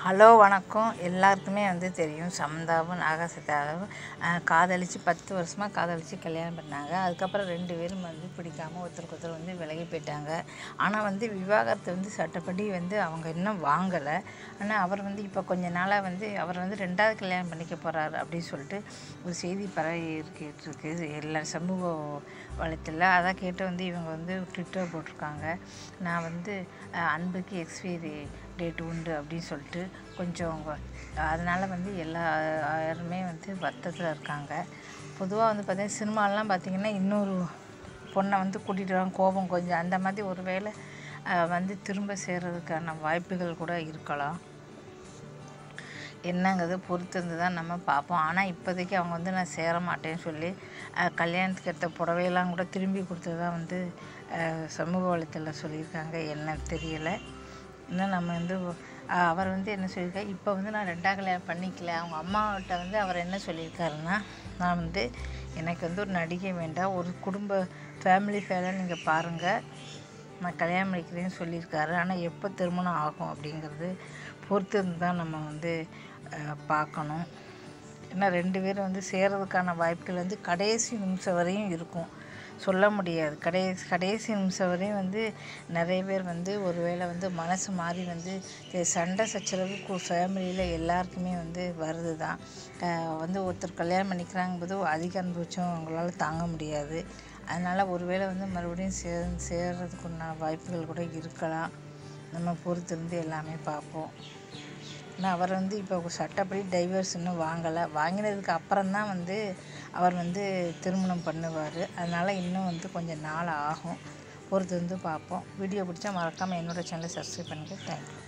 hello வணக்கம் எல்லாருக்குமே வந்து தெரியும் சமந்தாவும் நாகசிதாவும் காதலித்து பத்து வருஷமாக காதலித்து கல்யாணம் பண்ணாங்க அதுக்கப்புறம் ரெண்டு பேரும் வந்து பிடிக்காம ஒருத்தருக்கு ஒருத்தர் வந்து விலகி போயிட்டாங்க ஆனால் வந்து விவாகரத்து வந்து சட்டப்படி வந்து அவங்க இன்னும் வாங்கலை ஆனால் அவர் வந்து இப்போ கொஞ்ச நாளாக வந்து அவர் வந்து ரெண்டாவது கல்யாணம் பண்ணிக்க போகிறாரு அப்படின்னு சொல்லிட்டு ஒரு செய்தி பரவி இருக்கிட்டு இருக்கு எல்லா சமூக வலைத்தில் அதை கேட்டு வந்து இவங்க வந்து ட்விட்டர் போட்டிருக்காங்க நான் வந்து அஹ், அன்புக்கு எக்ஸ்பைரி டேட் உண்டு அப்படின்னு சொல்லிட்டு கொஞ்சம் அதனால் வந்து எல்லா யாருமே வந்து வருத்தத்தில் இருக்காங்க பொதுவாக வந்து பார்த்தீங்கன்னா சினிமாலலாம் பார்த்தீங்கன்னா இன்னொரு பொண்ணை வந்து கூட்டிகிட்டு வராங்க கோபம் கொஞ்சம் அந்த மாதிரி ஒரு வேளை அஹ், வந்து திரும்ப சேர்றதுக்கான வாய்ப்புகள் கூட இருக்கலாம் என்னங்கிறது பொறுத்திருந்து தான் நம்ம பார்ப்போம் ஆனால் இப்போதைக்கு அவங்க வந்து நான் சேர மாட்டேன்னு சொல்லி அஹ், கல்யாணத்துக்கு எடுத்த புடவையெல்லாம் கூட திரும்பி கொடுத்ததா வந்து அஹ், சமூக வலைத்தளத்தில் சொல்லியிருக்காங்க என்ன தெரியலை இன்னும் நம்ம வந்து அஹ், அவர் வந்து என்ன சொல்லியிருக்காரு இப்போ வந்து நான் ரெண்டாவது கல்யாணம் பண்ணிக்கல அவங்க அம்மாவிட்ட வந்து அவர் என்ன சொல்லியிருக்காருன்னா நான் வந்து எனக்கு வந்து ஒரு நடிகை வேண்டாம் ஒரு குடும்ப ஃபேமிலி ஃபேலை நீங்கள் பாருங்கள் நான் கல்யாணம் பண்ணிக்கிறேன்னு சொல்லியிருக்காரு ஆனால் எப்போ திருமணம் ஆகும் அப்படிங்கிறது பொறுத்து இருந்து தான் நம்ம வந்து அஹ், பார்க்கணும் ஏன்னா ரெண்டு பேரும் வந்து சேர்றதுக்கான வாய்ப்புகள் வந்து கடைசி நிமிஷம் வரையும் இருக்கும் சொல்ல முடியாது கடைசி கடைசி நிமிஷம் வரையும் வந்து நிறைய பேர் வந்து ஒருவேளை வந்து மனசு மாறி வந்து இது சண்டை சச்சரவு ஃபேமிலியில் எல்லாருக்குமே வந்து வருது தான் அஹ் வந்து ஒருத்தர் கல்யாணம் பண்ணிக்கிறாங்க போது அதிக அனுபவிச்சும் அவங்களால தாங்க முடியாது அதனால் ஒருவேளை வந்து மறுபடியும் சே சேர்றதுக்குண்டான வாய்ப்புகள் கூட இருக்கலாம் நம்ம பொறுத்திருந்து எல்லாமே பார்ப்போம் ஆனால் அவர் வந்து இப்போ சட்டப்படி டைவர்ஸ் இன்னும் வாங்கலை வாங்கினதுக்கு அப்புறம் தான் வந்து அவர் வந்து திருமணம் பண்ணுவார் அதனால் இன்னும் வந்து கொஞ்சம் நாள் ஆகும் பொறுத்து வந்து பார்ப்போம் வீடியோ பிடிச்சா மறக்காமல் என்னோடய சேனலை சப்ஸ்கிரைப் பண்ணுங்கள் தேங்க்யூ